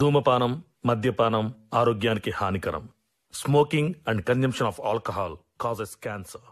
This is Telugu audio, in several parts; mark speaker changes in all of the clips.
Speaker 1: ధూమపానం మద్యపానం ఆరోగ్యానికి హానికరం smoking and consumption of alcohol causes cancer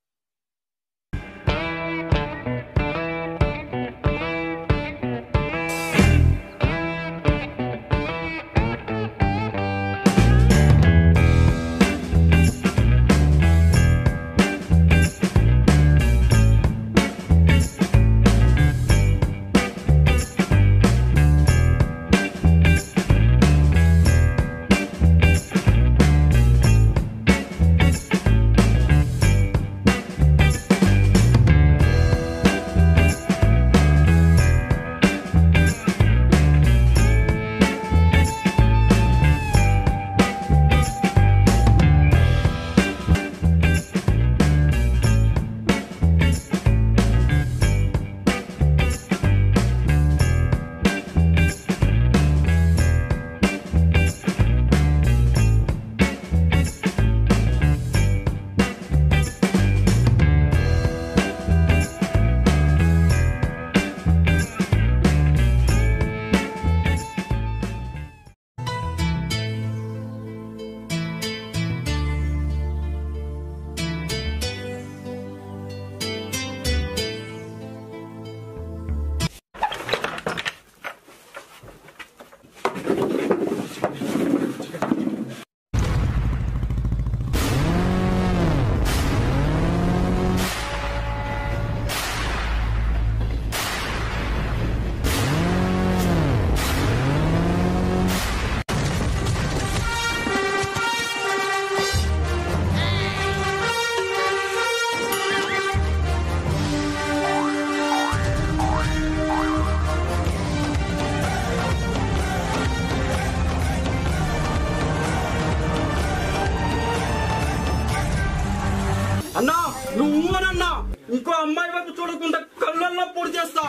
Speaker 2: అన్నా నువ్వు అన్నా ఇంకో అమ్మాయి వైపు చూడకుండా కళ్ళల్లో పొడి చేస్తా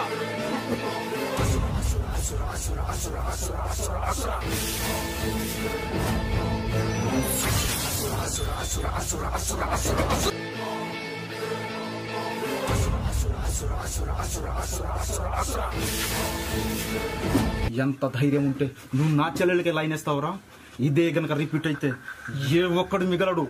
Speaker 3: ఎంత ధైర్యం ఉంటే నువ్వు నా చెల్లెలకి లైన్ వేస్తావురా ఇదే గనక రిపీట్ అయితే ఏ ఒక్కడు మిగలడు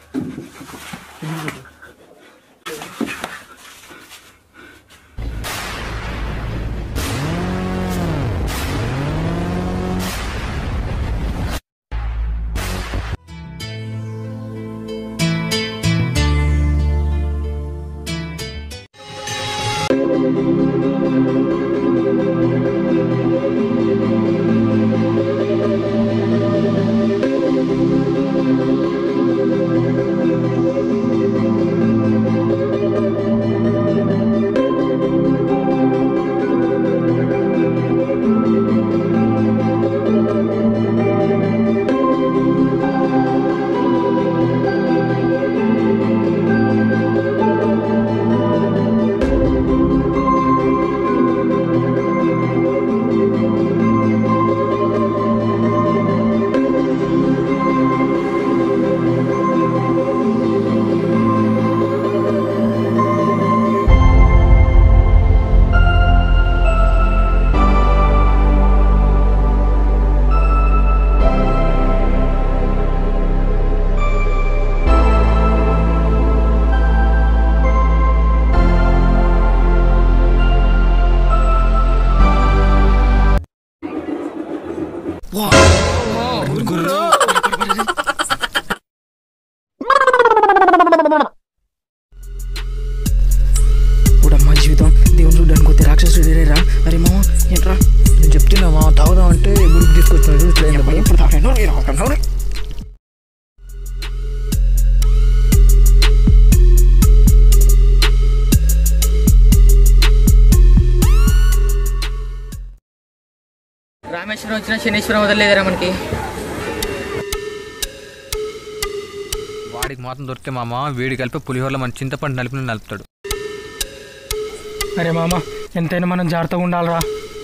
Speaker 4: ఇప్పుడు అమ్మ జీవితం దేవుని చూడడానికి పోతే రాక్షసుడు వేరేరా అరే మామ ఏంట్రా నేను చెప్తున్నా మా తాగుదాం అంటే గుడికి తీసుకొచ్చినాడు ఇట్లా అయింది ఇప్పుడు తాగండి
Speaker 5: రామేశ్వరం వచ్చిన శనీశ్వరం వదలలేదురా మనకి
Speaker 6: వాడికి మాత్రం దొరికితే మామ వేడి కలిపి పులిహోరలో మన చింతపండు నలిపి నలుపుతాడు
Speaker 4: అరే మామ ఎంతైనా మనం జాగ్రత్తగా ఉండాలిరా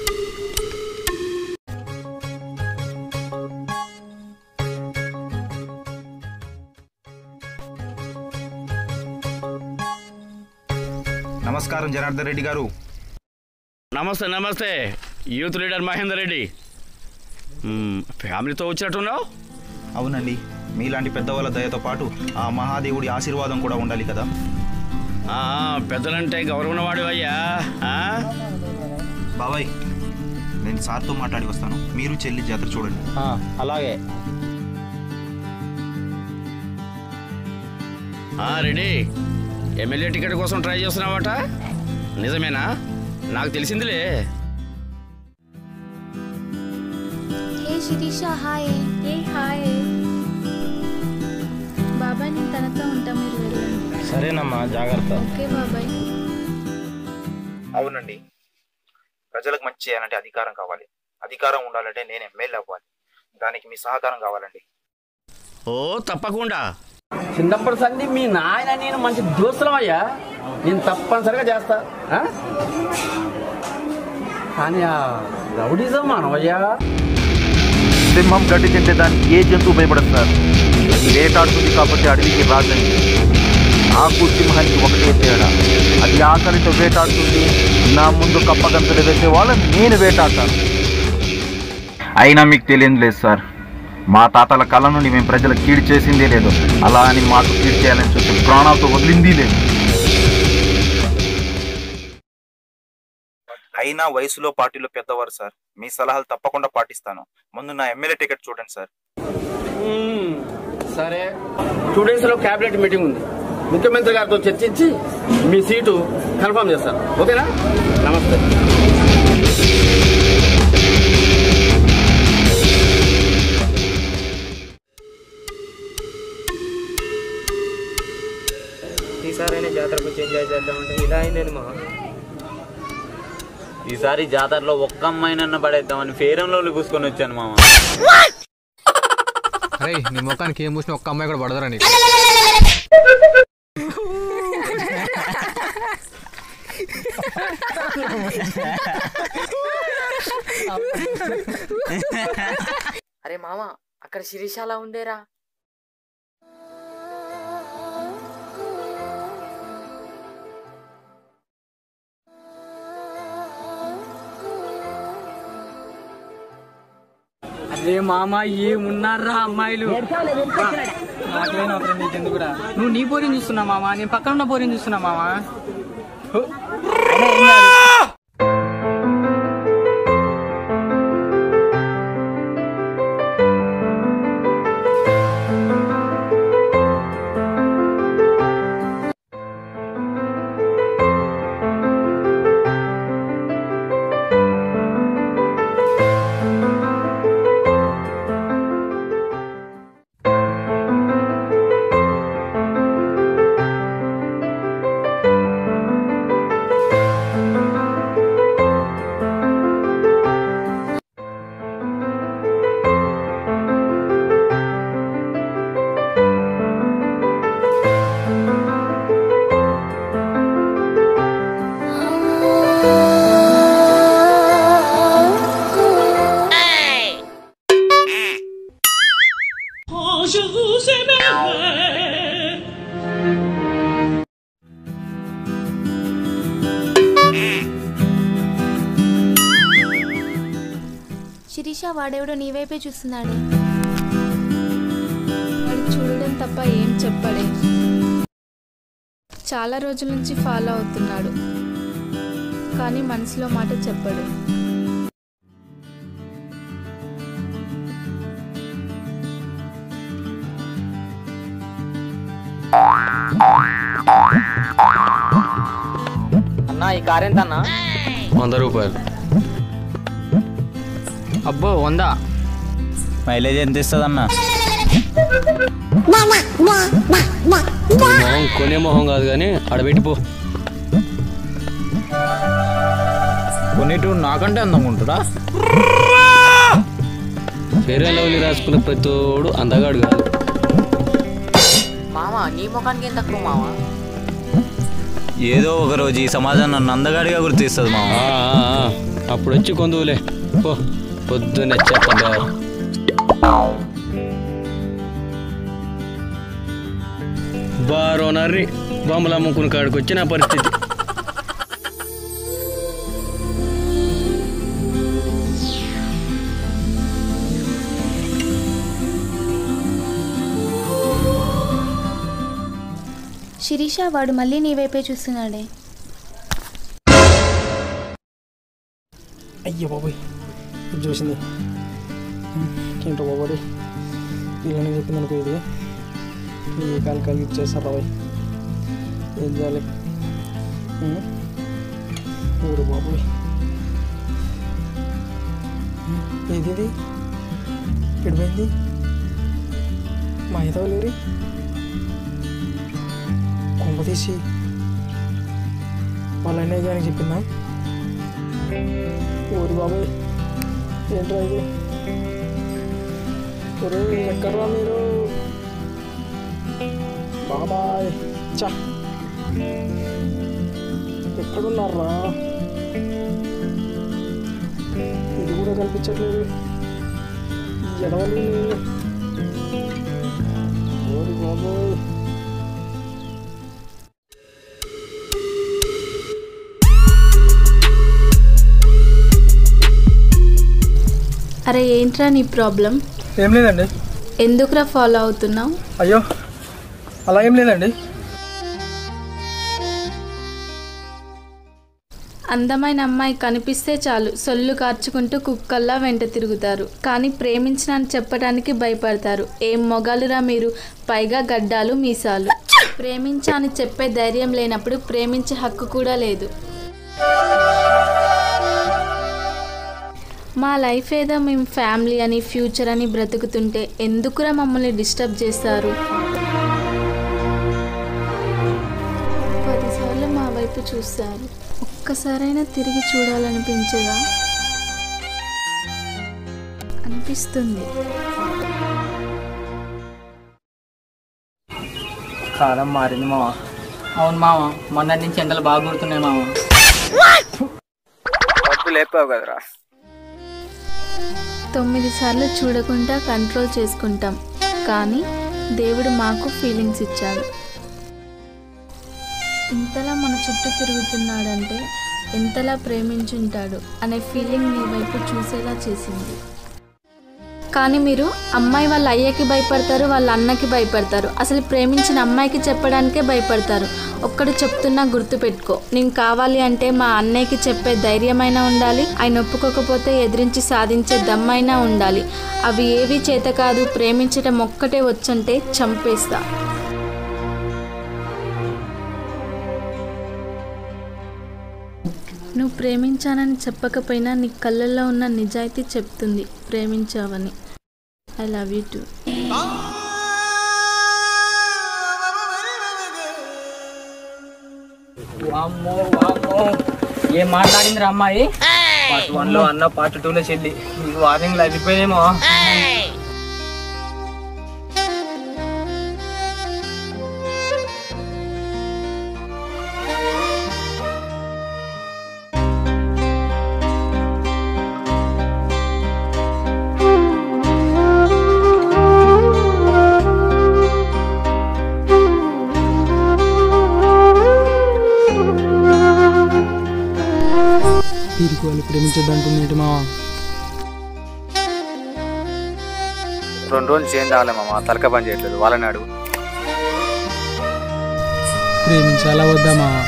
Speaker 3: నమస్కారం జనార్దన్ రెడ్డి గారు
Speaker 2: నమస్తే నమస్తే యూత్ లీడర్ మహేందర్ రెడ్డి
Speaker 7: మ్మ్, ఫ్యామిలీతో వచ్చినట్టున్నావు
Speaker 3: అవునండి మీలాంటి పెద్దవాళ్ళ దయతో పాటు ఆ మహాదేవుడి ఆశీర్వాదం కూడా ఉండాలి కదా
Speaker 7: ఆ, పెద్దలంటే గౌరవం వాడు అయ్యా
Speaker 3: బాబాయ్ నేను సార్తో మాట్లాడి వస్తాను మీరు చెల్లి జాతర చూడండి
Speaker 8: అలాగే
Speaker 7: రెడీ ఎమ్మెల్యే టికెట్ కోసం ట్రై చేస్తున్నావట నిజమేనా నాకు తెలిసిందిలే
Speaker 9: హే శిరీష హాయ్ ఏ హాయ్ బాబాయ్ నేను తనతో ఉంటా మీరు వెళ్ళండి
Speaker 8: సరేనమ్మా జాగ్రత్త
Speaker 9: ఓకే బాబాయ్
Speaker 3: అవునండి ప్రజలకు మంచి చేయాలంటే అధికారం కావాలి అధికారం ఉండాలంటే నేను ఎమ్మెల్యే అవ్వాలి దానికి మీ సహకారం కావాలండి
Speaker 7: ఓ తప్పకుండా
Speaker 2: చిన్నప్పటి సంది మీ నాయన నేను మంచి దోస్తులమయ్యా నేను తప్పనిసరిగా చేస్తా ఆ? కానీ ఆ రౌడీజం మానవయ్యా
Speaker 10: సింహం గడ్డి తింటే దానికి ఏ జంతువు భయపడదు సార్ అది వేటాడుతుంది కాబట్టి అడవికి రాజండి నాకు సింహానికి ఒకటే తేడా అది ఆకలితో వేటాడుతుంది నా ముందు కప్పగంతలు వేసే వాళ్ళని నేను వేటాడతాను అయినా మీకు తెలియదు లేదు సార్ మా తాతల కళ నుండి మేము ప్రజలకు కీడు చేసిందే లేదు అలా అని మాకు కీడు చేయాలని చూసి ప్రాణాలతో వదిలింది లేదు
Speaker 3: అయినా వయసులో పార్టీలో పెద్దవారు సార్ మీ సలహాలు తప్పకుండా పాటిస్తాను ముందు నా ఎమ్మెల్యే టికెట్ చూడండి సార్
Speaker 2: మ్మ్. సరే టూ డేస్ లో క్యాబినెట్ మీటింగ్ ఉంది ముఖ్యమంత్రి గారితో చర్చించి మీ సీటు కన్ఫర్మ్ చేస్తాను ఓకేనా నమస్తే
Speaker 8: ఈసారైనా జాతరకు చేంజ్ చేద్దామంటే ఇలా అయిందని మా ఈసారి జాతరలో ఒక్క అమ్మాయినన్న పడేద్దామని ఫేరంలో కూసుకొని వచ్చాను మామ
Speaker 6: అరే నీ ముఖానికి ఏం పూసిన ఒక్క అమ్మాయి కూడా పడదరా నీకు
Speaker 5: అరే మామ అక్కడ శిరీష అలా ఉందేరా
Speaker 2: అరే మామ ఏమున్నారా అమ్మాయిలు నువ్వు నీ పోరిని చూస్తున్నా మామ నేను పక్కన ఉన్న పోరిని చూస్తున్నా మామ
Speaker 9: శిరీష వాడెవడో నీ వైపే చూస్తున్నాడే వాడు చూడడం తప్ప ఏం చెప్పడే చాలా రోజుల నుంచి ఫాలో అవుతున్నాడు కానీ మనసులో మాట చెప్పడు
Speaker 8: అన్నా ఈ కార్ ఎంత అన్నా
Speaker 6: వంద రూపాయలు అబ్బో వందా
Speaker 8: మైలేజ్ ఎంత ఇస్తుంది అన్నా
Speaker 6: మొహం కొనే మొహం కాదు కానీ ఆడబెట్టిపో
Speaker 8: కొన్నిటి నాకంటే అందంగా ఉంటుందా
Speaker 6: వేరే లెవెల్ రాసుకున్న ప్రతోడు అందగాడు కాదు
Speaker 5: మామ నీ ముఖానికి ఏం తక్కువ మామ
Speaker 8: ఏదో ఒక రోజు ఈ సమాజం నన్ను అందగాడిగా గుర్తిస్తుంది మామ
Speaker 6: ఆ, ఆ, ఆ. అప్పుడు వచ్చి కొందువులే పో పొద్దున్న చెత్త బారో నర్రి బొమ్మలు అమ్ముకుని కాడికి వచ్చి నా పరిస్థితి
Speaker 9: శిరీష వాడు మళ్ళీ నీ వైపే చూస్తున్నాడే
Speaker 4: అయ్యో బాబోయ్ ఇది చూసింది ఏంటో బాబోయ్ వీళ్ళని చెప్పింది అనుకో ఇది ఈ కాలు కాలు ఇచ్చేస్తారు బాబోయ్ ఏం చేయాలి ఉం? ఊరు బాబోయ్ ఉం, ఏది ఇది ఎడిపోయింది మా ఐదవ లేరి కొంప తీసి వాళ్ళ అన్నయ్య గారికి చెప్పిందా ఊరి బాబాయ్ ఏంట్రా ఇది ఒరే ఎక్కడ్రా మీరు బాబాయ్ చా ఎక్కడున్నారా ఇది కూడా కనిపించట్లేదు ఈ ఎడవలు ఓరి బాబోయ్
Speaker 9: అరే ఏంట్రా నీ ప్రాబ్లం
Speaker 4: ఏం లేదండి
Speaker 9: ఎందుకురా ఫాలో అవుతున్నావు
Speaker 4: అయ్యో అలా ఏం లేదండి
Speaker 9: అందమైన అమ్మాయి కనిపిస్తే చాలు సొల్లు కార్చుకుంటూ కుక్కల్లా వెంట తిరుగుతారు కానీ ప్రేమించిన అని చెప్పడానికి భయపడతారు ఏం మొగాలురా మీరు పైగా గడ్డాలు మీసాలు ప్రేమించా అని చెప్పే ధైర్యం లేనప్పుడు ప్రేమించే హక్కు కూడా లేదు మా లైఫ్ ఏదో మేము ఫ్యామిలీ అని ఫ్యూచర్ అని బ్రతుకుతుంటే ఎందుకురా మమ్మల్ని డిస్టర్బ్ చేస్తారు పదిసార్లు మా వైపు చూస్తారు ఒక్కసారైనా తిరిగి చూడాలనిపించదా అనిపిస్తుంది
Speaker 11: కాలం మారింది మామ అవును మామ మొన్న నుంచి ఎండలు బాగా కొడుతున్నాయి మామ
Speaker 12: పప్పు లేపావు కదరా
Speaker 9: తొమ్మిది సార్లు చూడకుండా కంట్రోల్ చేసుకుంటాం కానీ దేవుడు మాకు ఫీలింగ్స్ ఇచ్చాడు ఇంతలా మన చుట్టూ తిరుగుతున్నాడంటే ఎంతలా ప్రేమించుంటాడు అనే ఫీలింగ్ నీ వైపు చూసేలా చేసింది కానీ మీరు అమ్మాయి వాళ్ళ అయ్యకి భయపడతారు వాళ్ళ అన్నకి భయపడతారు అసలు ప్రేమించిన అమ్మాయికి చెప్పడానికే భయపడతారు ఒక్కడు చెప్తున్నా గుర్తుపెట్టుకో నేను కావాలి అంటే మా అన్నయ్యకి చెప్పే ధైర్యమైనా ఉండాలి ఆయన ఒప్పుకోకపోతే ఎదిరించి సాధించే దమ్మైనా ఉండాలి అవి ఏవి చేత కాదు ప్రేమించటం ఒక్కటే వచ్చంటే చంపేస్తా నువ్వు ప్రేమించానని చెప్పకపోయినా నీ కళ్ళల్లో ఉన్న నిజాయితీ చెప్తుంది ప్రేమించావని ఐ లవ్ యూ టూ
Speaker 11: వామ్మో వామ్మో ఏం మాట్లాడిందిరా అమ్మాయి పార్ట్ వన్ లో అన్న పార్ట్ టూ లో చెల్లి నీకు వార్నింగ్ అయిపోయేమో
Speaker 4: వీరికి వాళ్ళు ప్రేమించద్దంటుంది ఏంటి మావా
Speaker 12: రెండు రోజులు చేంజ్ అవ్వాలి మామ తలక పని చేయట్లేదు వాళ్ళని అడుగు
Speaker 4: ప్రేమించాలా వద్దా మావా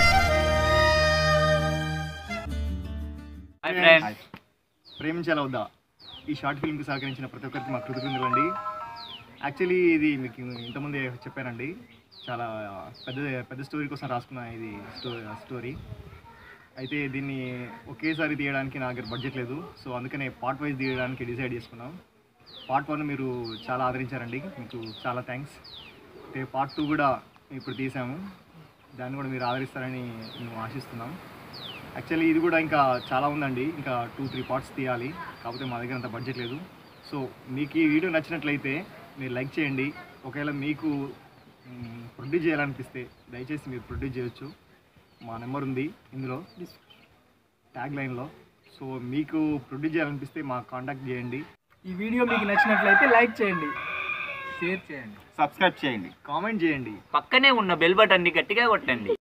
Speaker 13: ప్రేమించాలా వద్దా ఈ షార్ట్ ఫిల్మ్కి సహకరించిన ప్రతి ఒక్కరికి మా కృతజ్ఞతలు అండి యాక్చువల్లీ ఇది మీకు ఇంతకుముందే చెప్పానండి చాలా పెద్ద పెద్ద స్టోరీ కోసం రాసుకున్న ఇది స్టో స్టోరీ అయితే దీన్ని ఒకేసారి తీయడానికి నా దగ్గర బడ్జెట్ లేదు సో అందుకనే పార్ట్ వైజ్ తీయడానికి డిసైడ్ చేసుకున్నాం పార్ట్ వన్ మీరు చాలా ఆదరించారండి మీకు చాలా థ్యాంక్స్ అయితే పార్ట్ టూ కూడా ఇప్పుడు తీసాము దాన్ని కూడా మీరు ఆదరిస్తారని మేము ఆశిస్తున్నాం యాక్చువల్లీ ఇది కూడా ఇంకా చాలా ఉందండి ఇంకా టూ త్రీ పార్ట్స్ తీయాలి కాకపోతే మా దగ్గర అంత బడ్జెట్ లేదు సో మీకు ఈ వీడియో నచ్చినట్లయితే మీరు లైక్ చేయండి ఒకవేళ మీకు ప్రొడ్యూస్ చేయాలనిపిస్తే దయచేసి మీరు ప్రొడ్యూస్ చేయొచ్చు మా నెంబర్ ఉంది ఇందులో ట్యాగ్ లైన్లో సో మీకు ప్రొడ్యూస్ చేయాలనిపిస్తే మాకు కాంటాక్ట్ చేయండి
Speaker 11: ఈ వీడియో మీకు నచ్చినట్లయితే లైక్ చేయండి షేర్ చేయండి
Speaker 13: సబ్స్క్రైబ్ చేయండి కామెంట్ చేయండి
Speaker 14: పక్కనే ఉన్న బెల్ బటన్ని గట్టిగా కొట్టండి